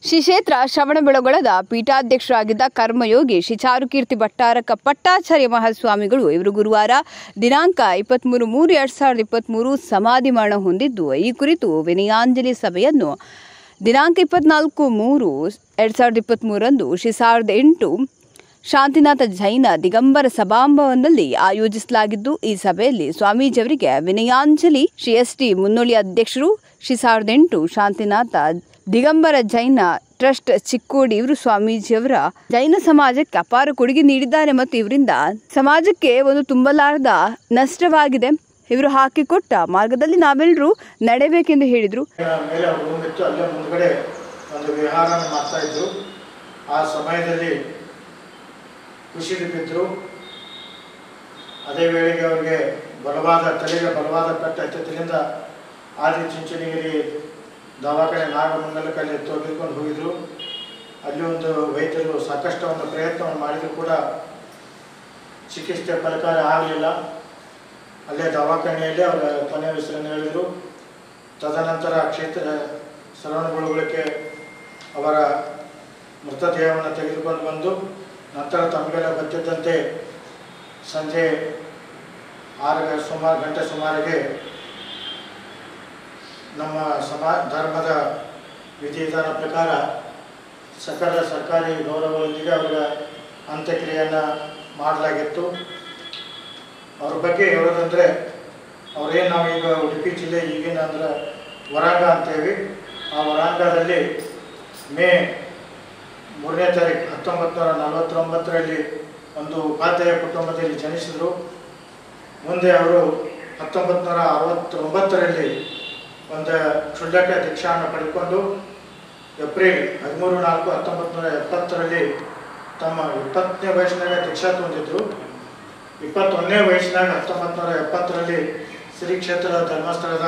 ಶ್ರೀ ಕ್ಷೇತ್ರ ಶ್ರವಣಬೆಳಗೊಳದ ಪೀಠಾಧ್ಯಕ್ಷರಾಗಿದ್ದ ಕರ್ಮಯೋಗಿ ಶ್ರೀ ಚಾರುಕೀರ್ತಿ ಭಟ್ಟಾರಕ ಪಟ್ಟಾಚಾರ್ಯ ಮಹಾಸ್ವಾಮಿಗಳು ಇವರು ಗುರುವಾರ ದಿನಾಂಕ ಇಪ್ಪತ್ತ್ಮೂರು ಮೂರು ಎರಡು ಸಾವಿರದ ಇಪ್ಪತ್ತ್ಮೂರು ಸಮಾಧಿ ಮರಣ ಹೊಂದಿದ್ದು ಈ ಕುರಿತು ವಿನಯಾಂಜಲಿ ಸಭೆಯನ್ನು ದಿನಾಂಕ ಇಪ್ಪತ್ನಾಲ್ಕು ಮೂರು ಎರಡು ಸಾವಿರದ ಇಪ್ಪತ್ತ್ಮೂರರಂದು ಶ್ರೀ ಸಾವಿರದ ಎಂಟು ಶಾಂತಿನಾಥ ಜೈನ ದಿಗಂಬರ ಸಭಾಭವನದಲ್ಲಿ ಆಯೋಜಿಸಲಾಗಿದ್ದು ಈ ಸಭೆಯಲ್ಲಿ ಸ್ವಾಮೀಜಿಯವರಿಗೆ ವಿನಯಾಂಜಲಿ ಶ್ರೀ ಎಸ್ ಟಿ ಮುನ್ನೋಳಿ ಅಧ್ಯಕ್ಷರು ಶ್ರೀ ಸಾವಿರದ ಎಂಟು ಶಾಂತಿನಾಥ ದಿಗಂಬರ ಜೈನ ಟ್ರಸ್ಟ್ ಚಿಕ್ಕೋಡಿ ಇವರು ಸ್ವಾಮೀಜಿಯವರ ಜೈನ ಸಮಾಜಕ್ಕೆ ಅಪಾರ ಕೊಡುಗೆ ನೀಡಿದ್ದಾರೆ ಮತ್ತು ಇವರಿಂದ ಸಮಾಜಕ್ಕೆ ಒಂದು ತುಂಬಲಾರದ ನಷ್ಟವಾಗಿದೆ ಇವರು ಹಾಕಿಕೊಟ್ಟ ಮಾರ್ಗದಲ್ಲಿ ನಾವೆಲ್ಲರೂ ನಡೆಯಬೇಕೆಂದು ಹೇಳಿದರು ಮೇಲೆ ಅವ್ರ ರೂಮ್ ಇತ್ತು ಅಲ್ಲೇ ಮುಂದ್ಗಡೆ ಒಂದು ವಿಹಾರನ ಮಾಡ್ತಾ ಇದ್ರು ಆ ಸಮಯದಲ್ಲಿ ಕುಸಿದು ಬಿದ್ದರು ಅದೇ ವೇಳೆಗೆ ಅವರಿಗೆ ಬಲವಾದ ತಲೆಗೆ ಬಲವಾದ ಪೆಟ್ಟು ಹತ್ತಿದ್ರಿಂದ ಆದಿ ಚುಂಚನಗಿರಿ ದವಾಖಾನೆ ನಾಗಮಂಗಲಕ್ಕಲ್ಲಿ ತೆಗೆದುಕೊಂಡು ಹೋಗಿದ್ರು ಅಲ್ಲಿ ಒಂದು ವೈದ್ಯರು ಸಾಕಷ್ಟು ಒಂದು ಪ್ರಯತ್ನವನ್ನು ಮಾಡಿದ್ರು ಕೂಡ ಚಿಕಿತ್ಸೆ ಫಲಕಾರ ಆಗಲಿಲ್ಲ ಅಲ್ಲೇ ದವಾಖಾನೆಯಲ್ಲೇ ಅವರ ಕೊನೆಯ ಹೆಸರನ್ನು ಹೇಳಿದರು ತದನಂತರ ಕ್ಷೇತ್ರ ಶ್ರವಣಗೊಳ್ಳುಗಳಿಗೆ ಅವರ ಮೃತದೇಹವನ್ನು ತೆಗೆದುಕೊಂಡು ಬಂದು ನಂತರ ತಮಗೆಲ್ಲ ಗೊತ್ತಿದ್ದಂತೆ ಸಂಜೆ ಆರು ಗ- ಸುಮಾರು ಗಂಟೆ ಸುಮಾರಿಗೆ ನಮ್ಮ ಸಮಾ ಧರ್ಮದ ವಿಧಿವಿಧಾನ ಪ್ರಕಾರ ಸಕಲ ಸರ್ಕಾರಿ ಗೌರವದೊಂದಿಗೆ ಅವರ ಅಂತ್ಯಕ್ರಿಯೆಯನ್ನು ಮಾಡಲಾಗಿತ್ತು ಅವ್ರ ಬಗ್ಗೆ ಹೇಳೋದಂದರೆ ಅವ್ರೇನು ನಾವು ಈಗ ಉಡುಪಿ ಜಿಲ್ಲೆ ಈಗಿನ ಅಂದ್ರೆ ವರಾಂಗ ಅಂತೇವಿ ಆ ವರಾಂಗದಲ್ಲಿ ಮೇ ಮೂರನೇ ತಾರೀಕು ಹತ್ತೊಂಬತ್ತು ನೂರ ನಲವತ್ತೊಂಬತ್ತರಲ್ಲಿ ಒಂದು ಉಪಾಧ್ಯಾಯ ಕುಟುಂಬದಲ್ಲಿ ಜನಿಸಿದರು ಮುಂದೆ ಅವರು ಹತ್ತೊಂಬತ್ತು ನೂರ ಅರವತ್ತೊಂಬತ್ತರಲ್ಲಿ ಒಂದು ಕ್ಷುಲ್ಲಕ ದೀಕ್ಷಾವನ್ನು ಪಡೆದುಕೊಂಡು ಏಪ್ರಿಲ್ ಹದಿಮೂರು ನಾಲ್ಕು ಹತ್ತೊಂಬತ್ತು ನೂರ ಎಪ್ಪತ್ತರಲ್ಲಿ ತಮ್ಮ ಇಪ್ಪತ್ತನೇ ವಯಸ್ಸಿನಾಗ ದೀಕ್ಷಾ ಹೊಂದಿದ್ರು ಇಪ್ಪತ್ತೊಂದನೇ ವಯಸ್ಸಿನಾಗ ಹತ್ತೊಂಬತ್ತು ನೂರ ಎಪ್ಪತ್ತರಲ್ಲಿ ಶ್ರೀ ಕ್ಷೇತ್ರದ ಧರ್ಮಸ್ಥಳದ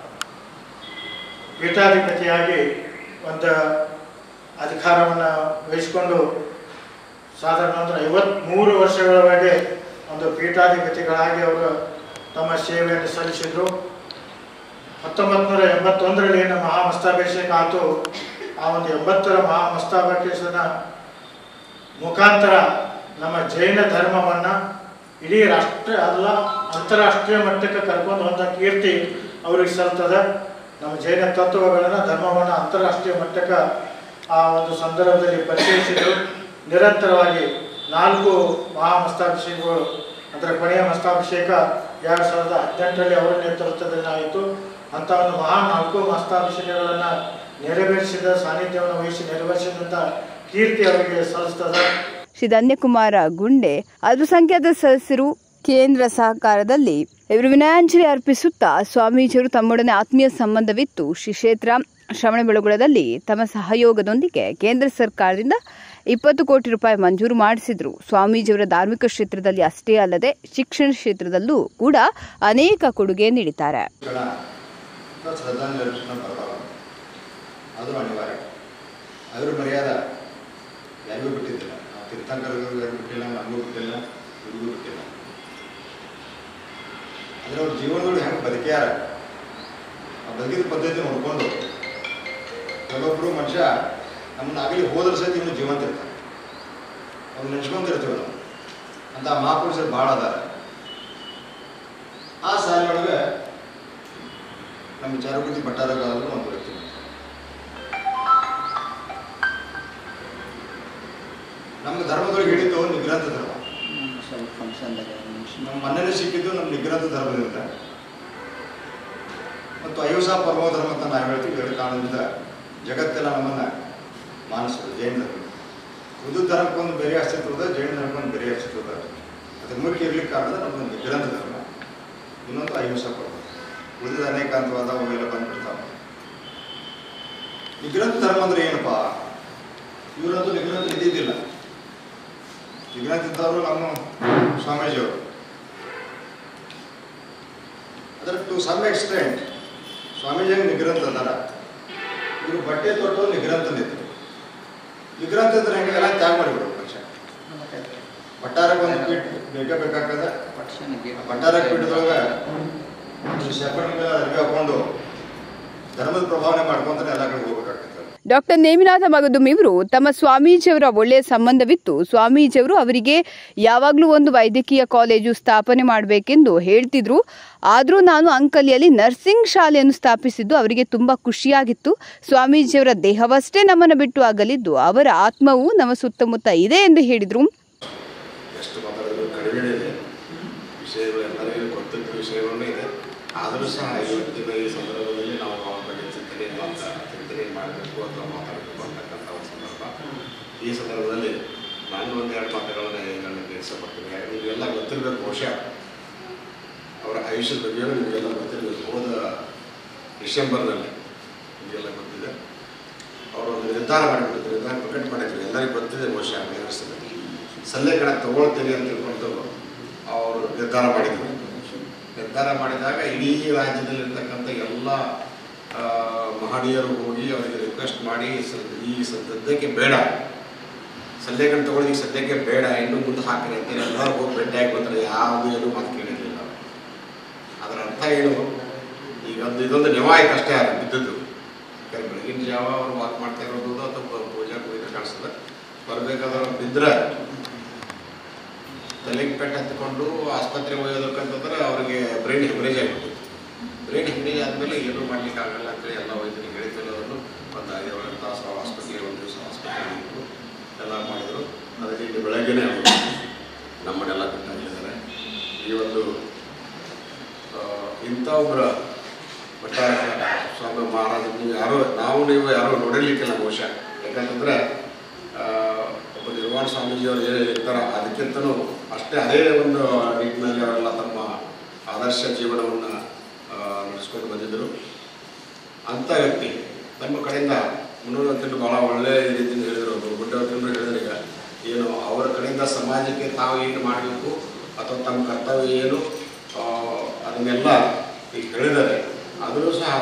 ಪೀಠಾಧಿಪತಿಯಾಗಿ ಒಂದು ಅಧಿಕಾರವನ್ನು ವಹಿಸಿಕೊಂಡು ಸಾಧಾರಣ ಅಂದ್ರೆ ಐವತ್ತ್ಮೂರು ವರ್ಷಗಳವರೆಗೆ ಒಂದು ಪೀಠಾಧಿಪತಿಗಳಾಗಿ ಅವರು ತಮ್ಮ ಸೇವೆಯನ್ನು ಸಲ್ಲಿಸಿದರು ಹತ್ತೊಂಬತ್ತು ನೂರ ಎಂಬತ್ತೊಂದರಲ್ಲಿ ಏನು ಮಹಾಮಸ್ತಾಭಿಷೇಕ ಆಯಿತು ಆ ಒಂದು ಎಂಬತ್ತರ ಮಹಾಮಸ್ತಾಭಿಷೇಕದ ಮುಖಾಂತರ ನಮ್ಮ ಜೈನ ಧರ್ಮವನ್ನು ಇಡೀ ರಾಷ್ಟ್ರ ಅಲ್ಲ ಅಂತಾರಾಷ್ಟ್ರೀಯ ಮಟ್ಟಕ್ಕೆ ಕರ್ಕೊಂಡು ಹೋದ ಕೀರ್ತಿ ಅವ್ರಿಗೆ ಸಲ್ತದೆ ನಮ್ಮ ಜೈನ ತತ್ವಗಳನ್ನು ಧರ್ಮವನ್ನು ಅಂತಾರಾಷ್ಟ್ರೀಯ ಮಟ್ಟಕ್ಕೆ ಆ ಒಂದು ಸಂದರ್ಭದಲ್ಲಿ ಪರಿಚಯಿಸಿದರು ನಿರಂತರವಾಗಿ ನಾಲ್ಕು ಮಹಾಮಸ್ತಾಭಿಷೇಕಗಳು ಅಂದರೆ ಕೊನೆಯ ಮಸ್ತಾಭಿಷೇಕ ಎರಡು ಸಾವಿರದ ಹದಿನೆಂಟರಲ್ಲಿ ಅವರ ನೇತೃತ್ವದಲ್ಲಿ ಆಯಿತು ಅಂಥ ಒಂದು ಮಹಾ ನಾಲ್ಕು ಮಸ್ತಾಭಿಷೇಕಗಳನ್ನು ನೆರವೇರಿಸಿದ ಸಾನ್ನಿಧ್ಯವನ್ನು ವಹಿಸಿ ನೆರವೇರಿಸಿದಂಥ ಕೀರ್ತಿ ಅವರಿಗೆ ಸಲ್ಲಿಸ್ತದೆ ಶ್ರೀ ಧನ್ಯಕುಮಾರ ಗುಂಡೆ ಅಲ್ಪಸಂಖ್ಯಾತ ಸದಸ್ಯರು ಕೇಂದ್ರ ಸಹಕಾರದಲ್ಲಿ ಇವರು ವಿನಯಾಂಜಲಿ ಅರ್ಪಿಸುತ್ತಾ ಸ್ವಾಮೀಜಿಯವರು ತಮ್ಮೊಡನೆ ಆತ್ಮೀಯ ಸಂಬಂಧವಿತ್ತು ಶ್ರೀ ಕ್ಷೇತ್ರ ಶ್ರವಣಬೆಳಗೊಳದಲ್ಲಿ ತಮ್ಮ ಸಹಯೋಗದೊಂದಿಗೆ ಕೇಂದ್ರ ಸರ್ಕಾರದಿಂದ ಇಪ್ಪತ್ತು ಕೋಟಿ ರೂಪಾಯಿ ಮಂಜೂರು ಮಾಡಿಸಿದ್ರು ಸ್ವಾಮೀಜಿಯವರ ಧಾರ್ಮಿಕ ಕ್ಷೇತ್ರದಲ್ಲಿ ಅಷ್ಟೇ ಅಲ್ಲದೆ ಶಿಕ್ಷಣ ಕ್ಷೇತ್ರದಲ್ಲೂ ಕೂಡ ಅನೇಕ ಕೊಡುಗೆ ನೀಡಿದ್ದಾರೆ ಗಳ ಅಥವಾ ಶ್ರದ್ಧಾಂಜಲಿ ಬರ್ತಾವ ಅದು ಅನಿವಾರ್ಯ ಅದ್ರ ಮರ್ಯಾದ ಯಾರಿಗೂ ಬಿಟ್ಟಿದ್ದಿಲ್ಲ ನಾವು ತೀರ್ಥಂಕರಿಗೂ ಯಾರಿಗೂ ಬಿಟ್ಟಿಲ್ಲ ನಮಗೂ ಬಿಟ್ಟಿಲ್ಲ ಇವ್ರಿಗೂ ಬಿಟ್ಟಿಲ್ಲ ಅಂದ್ರೆ ಅವ್ರ ಜೀವನದೊಳಗೆ ಹೆಂಗೆ ಬದುಕ್ಯಾರ ಆ ಬದುಕಿದ ಪದ್ಧತಿ ನೋಡ್ಕೊಂಡು ಕೆಲವೊಬ್ಬರು ಮನುಷ್ಯ ನಮ್ಮನ್ನ ಆಗಲಿ ಹೋದ್ರ ಸಹಿತ ಇನ್ನೂ ಜೀವಂತ ಇರ್ತಾರೆ ಅವ್ರು ನೆನ್ಸ್ಕೊಂತಿರ್ತೀವಿ ನಾವು ಅಂತ ಮಹಾಪುರುಷರು ಭಾಳ ಅದಾರ ಆ ಸಾಲಿನೊಳಗೆ ನಮ್ಮ ಚಾರುಪತಿ ಭಟ್ಟಾರಗಾರರು ಒಂದು ವ್ಯಕ್ತಿ ನಮ್ಮ ಧರ್ಮದೊಳಗೆ ಹಿಡಿದು ನಿಗ್ರಂಥ ಧರ್ಮ ನಮ್ಮ ಮನೇಲಿ ಸಿಕ್ಕಿದ್ದು ನಮ್ಮ ನಿಗ್ರಂಥ ಧರ್ಮದಿಂದ ಮತ್ತು ಅಹಿಂಸಾ ಪರಮ ಧರ್ಮ ಅಂತ ನಾವು ಹೇಳ್ತೀವಿ ಎರಡು ಕಾರಣದಿಂದ ಜಗತ್ತೆಲ್ಲ ನಮ್ಮನ್ನು ಮಾನಿಸೋದು ಜೈನ ಧರ್ಮ ಹಿಂದೂ ಧರ್ಮಕ್ಕೊಂದು ಬೇರೆ ಅಸ್ತಿತ್ವದ ಜೈನ ಧರ್ಮಕ್ಕೊಂದು ಬೇರೆ ಅಸ್ತಿತ್ವದ ಅದ್ರ ಮುಖ್ಯ ಇರ್ಲಿಕ್ಕೆ ಕಾರಣ ನಮ್ಮದು ನಿಗ್ರಂಥ ಧರ್ಮ ಇನ್ನೊಂದು ಅಹಿಂಸಾ ಪರ್ವ ಉಳಿದ ಅನೇಕ ಅಂತವಾದ ಅವೆಲ್ಲ ಬಂದ್ಬಿಡ್ತಾವೆ ನಿಗ್ರಂಥ ಧರ್ಮ ಅಂದ್ರೆ ಏನಪ್ಪಾ ಇವರಂತೂ ನಿಗ್ರಂಥ ಇದ್ದಿದ್ದಿಲ್ಲ ನಿಗ್ರಂಥ ಇದ್ದವರು ನಮ್ಮ ಸ್ವಾಮೀಜಿಯವರು ಅದರ ಟು ಸಮ್ ಎಕ್ಸ್ಟೆಂಟ್ ಸ್ವಾಮೀಜಿ ಹೆಂಗೆ ನಿಗ್ರಂಥ ಅದಾರ ಇವರು ಬಟ್ಟೆ ತೊಟ್ಟು ನಿಗ್ರಂಥನಿದ್ರು ನಿಗ್ರಂಥ ಅಂದ್ರೆ ಹೆಂಗೆ ಎಲ್ಲ ತ್ಯಾಗ ಮಾಡಿಬಿಡ್ಬೇಕು ಮನುಷ್ಯ ಭಟ್ಟಾರಕ್ಕೆ ಒಂದು ಪೀಠ ಬೇಕೇ ಬೇಕಾಗ್ತದೆ ಭಟ್ಟಾರ ಪೀಠದೊಳಗೆ ಶರ್ಪಣಿಗೆ ಅರ್ಬಿ ಹಾಕೊಂಡು ಧರ್ಮದ ಪ್ರಭಾವನೆ ಮಾಡ್ಕೊಂತಾನೆ ಎಲ್ಲ ಕಡೆ ಹೋಗ್ಬೇಕಾಗ್ತದೆ ಡಾಕ್ಟರ್ ನೇಮಿನಾಥ ಮಗದುಮ್ ಇವರು ತಮ್ಮ ಸ್ವಾಮೀಜಿಯವರ ಒಳ್ಳೆಯ ಸಂಬಂಧವಿತ್ತು ಸ್ವಾಮೀಜಿಯವರು ಅವರಿಗೆ ಯಾವಾಗಲೂ ಒಂದು ವೈದ್ಯಕೀಯ ಕಾಲೇಜು ಸ್ಥಾಪನೆ ಮಾಡಬೇಕೆಂದು ಹೇಳ್ತಿದ್ರು ಆದರೂ ನಾನು ಅಂಕಲಿಯಲ್ಲಿ ನರ್ಸಿಂಗ್ ಶಾಲೆಯನ್ನು ಸ್ಥಾಪಿಸಿದ್ದು ಅವರಿಗೆ ತುಂಬ ಖುಷಿಯಾಗಿತ್ತು ಸ್ವಾಮೀಜಿಯವರ ದೇಹವಷ್ಟೇ ನಮ್ಮನ್ನು ಬಿಟ್ಟು ಆಗಲಿದ್ದು ಅವರ ಆತ್ಮವು ನಮ್ಮ ಸುತ್ತಮುತ್ತ ಇದೆ ಎಂದು ಹೇಳಿದರು ಎಷ್ಟು ಮಾತಾಡಿದ್ರು ಕಡಿಮೆ ಇದೆ ವಿಷಯಗಳು ಎಲ್ಲರಿಗೂ ಗೊತ್ತಿದ್ದ ವಿಷಯಗಳೇ ಇದೆ ಆದರೂ ಸಹ ಇವತ್ತಿನ ಈ ಸಂದರ್ಭದಲ್ಲಿ ನಾವು ಅವರ ಬಗ್ಗೆ ಚಿಂತನೆ ಮಾತ್ರ ಚಿಂತನೆ ಮಾಡಬೇಕು ಅಥವಾ ಮಾತಾಡಬೇಕು ಅಂತಕ್ಕಂಥ ಒಂದು ಸಂದರ್ಭ ಈ ಸಂದರ್ಭದಲ್ಲಿ ನಾನು ಒಂದೆರಡು ಮಾತುಗಳನ್ನು ಹೇಳಲಿಕ್ಕೆ ಇಷ್ಟಪಡ್ತೀನಿ ಯಾಕಂದ್ರೆ ನಿಮಗೆಲ್ಲ ಗೊತ್ತಿರಬೇಕು ಬಹುಶಃ ಅವರ ಆಯುಷ್ಯದ ಬಗ್ಗೆ ನಿಮಗೆಲ್ಲ ಗೊತ್ತಿರಬೇಕು ಹೋದ ಡಿಸೆಂಬರ್ನಲ್ಲಿ ನಿಮಗೆಲ್ಲ ಗೊತ್ತಿದೆ ಅವರು ಒಂದು ನಿರ್ಧಾರ ಮಾಡಿಬಿಟ್ಟಿದ್ರು ನಿರ್ಧಾರ ಪ್ರಕಟ ಮಾಡಿದ್ರು ಎಲ್ಲರಿಗೂ ಗೊತ್ತಿದೆ ಬಹುಶಃ ವ್ಯವಸ್ಥೆ ಸಲ್ಲೇಖನ ತಗೊಳ್ತೀನಿ ಅಂತ ತಿಳ್ಕೊಂಡು ಅವರು ನಿರ್ಧಾರ ಮಾಡಿದರು ನಿರ್ಧಾರ ಮಾಡಿದಾಗ ಇಡೀ ರಾಜ್ಯದಲ್ಲಿರ್ತಕ್ಕಂಥ ಎಲ್ಲ ಆ, ಮಹನೀಯರು ಹೋಗಿ ಅವರಿಗೆ ರಿಕ್ವೆಸ್ಟ್ ಮಾಡಿ ಸ- ಈ ಸದ್ಯಕ್ಕೆ ಬೇಡ ಸಲ್ಲೇಖನ ತಗೊಳ್ಳೋದು ಈಗ ಸದ್ಯಕ್ಕೆ ಬೇಡ ಇನ್ನು ಮುಂದೆ ಹಾಕಿರಿ ಅಂತ ಎಲ್ಲರೂ ಹೋಗಿ ಭೇಟಿಯಾಗಿ ಬಂದರೆ ಯಾವುದು ಏನು ಮಾತು ಕೇಳಿರಲಿಲ್ಲ ಅದರ ಅರ್ಥ ಏನು ಈಗ ಒಂದು ಇದೊಂದು ನೆವ ಆಯ್ತು ಅಷ್ಟೇ ಅದು ಬಿದ್ದದ್ದು ಯಾಕಂದ್ರೆ ಬೆಳಗಿನ ಜಾವ ಅವರು ವಾಕ್ ಮಾಡ್ತಾ ಇರೋದು ಅಥವಾ ಪೂಜಾ ಹೋಗಿದ್ರೆ ಕಾಣಿಸ್ತದೆ ಬರಬೇಕಾದ್ರೆ ಬಿದ್ದರೆ ತಲೆಗೆ ಪೆಟ್ಟು ಹತ್ಕೊಂಡು ಆಸ್ಪತ್ರೆಗೆ ಒಯ್ಯೋದಕ್ಕಂತಂದ್ರೆ ಅವರಿಗೆ ಬ್ರೈನ್ ಹೆಮರೇಜ್ ಆಗಿಬಿಟ್ಟು ಬ್ರೈನ್ ಹೆಮರೇಜ್ ಆದಮೇಲೆ ಏನೂ ಮಾಡ್ಲಿಕ್ಕೆ ಆಗಲ್ಲ ಅಂತೇಳಿ ಎಲ್ಲ ವೈದ್ಯರಿಗೆ ಹೇಳಿದ್ಮೇಲೆ ಅವರು ಒಂದು ಐದು ಏಳು ತಾಸು ಆಸ್ಪತ್ರೆಗೆ ಒಂದು ದಿವಸ ಆಸ್ಪತ್ರೆಗೆ ಇಟ್ಟು ಎಲ್ಲ ಮಾಡಿದರು ಅದಕ್ಕೆ ಇಲ್ಲಿ ಬೆಳಗ್ಗೆನೇ ಅವರು ನಮ್ಮನ್ನೆಲ್ಲ ಬಿಟ್ಟಾಗಿದ್ದಾರೆ ಈ ಒಂದು ಆ, ಇಂಥ ಒಬ್ಬರ ಭಟ್ಟಾರ ಸ್ವಾಮಿ ಮಹಾರಾಜ ನೀವು ಯಾರೋ ನಾವು ನೀವು ಯಾರೋ ನೋಡಿರ್ಲಿಕ್ಕಿಲ್ಲ ಬಹುಶಃ ಯಾಕಂತಂದ್ರೆ ಆ, ಒಬ್ಬ ನಿರ್ವಾಣ ಸ್ವಾಮೀಜಿಯವರು ಏನು ಇರ್ತಾರೋ ಅದಕ್ಕಿಂತನೂ ಅಷ್ಟೇ ಅದೇ ಒಂದು ನಿಟ್ಟಿನಲ್ಲಿ ಅವರೆಲ್ಲ ತಮ್ಮ ಆದರ್ಶ ಜೀವನವನ್ನು ನಡೆಸ್ಕೊಂಡು ಬಂದಿದ್ದರು ಅಂಥ ವ್ಯಕ್ತಿ ನಮ್ಮ ಕಡೆಯಿಂದ ಮುನ್ನೂರವತ್ತಿನ ಭಾಳ ಒಳ್ಳೆಯ ರೀತಿಯಿಂದ ಹೇಳಿದರು ಒಬ್ಬರು ಗುಡ್ಡವತ್ತಿನ ಹೇಳಿದ್ರೆ ಈಗ ಏನು ಅವರ ಕಡೆಯಿಂದ ಸಮಾಜಕ್ಕೆ ತಾವು ಏನು ಮಾಡಬೇಕು ಅಥವಾ ತಮ್ಮ ಕರ್ತವ್ಯ ಏನು ಆ, ಅದನ್ನೆಲ್ಲ ಈಗ ಹೇಳಿದ್ದಾರೆ ಆದರೂ ಸಹ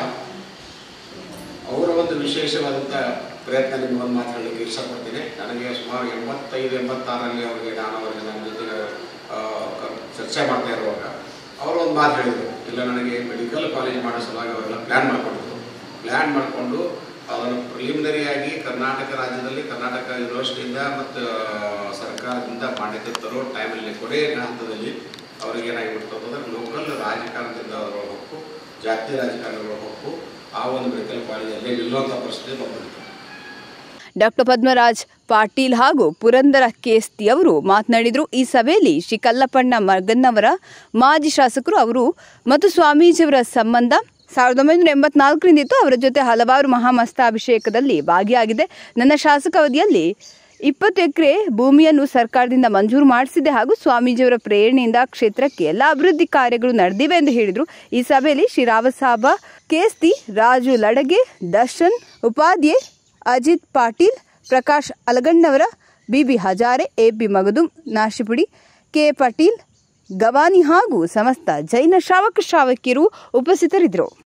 ಅವರ ಒಂದು ವಿಶೇಷವಾದಂಥ ಪ್ರಯತ್ನ ನಿಮ್ಗೆ ಒಂದು ಮಾತು ಹೇಳಲಿಕ್ಕೆ ಇಷ್ಟಪಡ್ತೀನಿ ನನಗೆ ಸುಮಾರು ಎಂಬತ್ತೈದು ಎಂಬತ್ತಾರರಲ್ಲಿ ಅವರಿಗೆ ನಾನು ಅವರಿಗೆ ನನ್ನ ಜೊತೆಗೆ ಆ, ಕ- ಚರ್ಚೆ ಮಾಡ್ತಾ ಇರುವಾಗ ಅವರು ಒಂದು ಮಾತು ಹೇಳಿದರು ಇಲ್ಲ ನನಗೆ ಮೆಡಿಕಲ್ ಕಾಲೇಜ್ ಮಾಡೋ ಸಲುವಾಗಿ ಅವರೆಲ್ಲ ಪ್ಲ್ಯಾನ್ ಮಾಡಿಕೊಂಡಿದ್ರು ಪ್ಲ್ಯಾನ್ ಮಾಡಿಕೊಂಡು ಅದನ್ನು ಪ್ರಿಲಿಮಿನರಿಯಾಗಿ ಕರ್ನಾಟಕ ರಾಜ್ಯದಲ್ಲಿ ಕರ್ನಾಟಕ ಯೂನಿವರ್ಸಿಟಿಯಿಂದ ಮತ್ತು ಸರ್ಕಾರದಿಂದ ಮಾನ್ಯತೆ ತರೋ ಟೈಮಲ್ಲಿ ಕೊನೆಯ ಹಂತದಲ್ಲಿ ಅವ್ರಿಗೆ ಏನಾಗಿಬಿಡ್ತು ಅಂತಂದ್ರೆ ಲೋಕಲ್ ರಾಜಕಾರಣದಿಂದ ಅದರ ಹೊಕ್ಕು ಜಾತಿ ರಾಜಕಾರಣಗಳ ಹೊಕ್ಕು ಆ ಒಂದು ಮೆಡಿಕಲ್ ಕಾಲೇಜಲ್ಲಿ ನಿಲ್ಲುವಂಥ ಪರಿಸ್ಥಿತಿ ಬಂದಿತ್ತು ಡಾಕ್ಟರ್ ಪದ್ಮರಾಜ್ ಪಾಟೀಲ್ ಹಾಗೂ ಪುರಂದರ ಕೇಸ್ತಿ ಅವರು ಮಾತನಾಡಿದರು ಈ ಸಭೆಯಲ್ಲಿ ಶ್ರೀ ಕಲ್ಲಪ್ಪಣ್ಣ ಮಗನ್ನವರ ಮಾಜಿ ಶಾಸಕರು ಅವರು ಮತ್ತು ಸ್ವಾಮೀಜಿಯವರ ಸಂಬಂಧ ಸಾವಿರದ ಒಂಬೈನೂರ ಎಂಬತ್ನಾಲ್ಕರಿಂದ ಇತ್ತು ಅವರ ಜೊತೆ ಹಲವಾರು ಮಹಾಮಸ್ತಾಭಿಷೇಕದಲ್ಲಿ ಭಾಗಿಯಾಗಿದೆ ನನ್ನ ಶಾಸಕಾವಧಿಯಲ್ಲಿ ಇಪ್ಪತ್ತು ಎಕರೆ ಭೂಮಿಯನ್ನು ಸರ್ಕಾರದಿಂದ ಮಂಜೂರು ಮಾಡಿಸಿದೆ ಹಾಗೂ ಸ್ವಾಮೀಜಿಯವರ ಪ್ರೇರಣೆಯಿಂದ ಕ್ಷೇತ್ರಕ್ಕೆ ಎಲ್ಲ ಅಭಿವೃದ್ಧಿ ಕಾರ್ಯಗಳು ನಡೆದಿವೆ ಎಂದು ಹೇಳಿದರು ಈ ಸಭೆಯಲ್ಲಿ Shri Raosaheb Kesti Raju Ladage Darshan Upadhye Ajit Patil Prakash Alagannavar B B Hazare A B Magadum Nashipudi K Patil Gavani ಹಾಗೂ ಸಮಸ್ತ ಜೈನ ಶ್ರಾವಕ ಶ್ರಾವಕಿಯರು ಉಪಸ್ಥಿತರಿದ್ದರು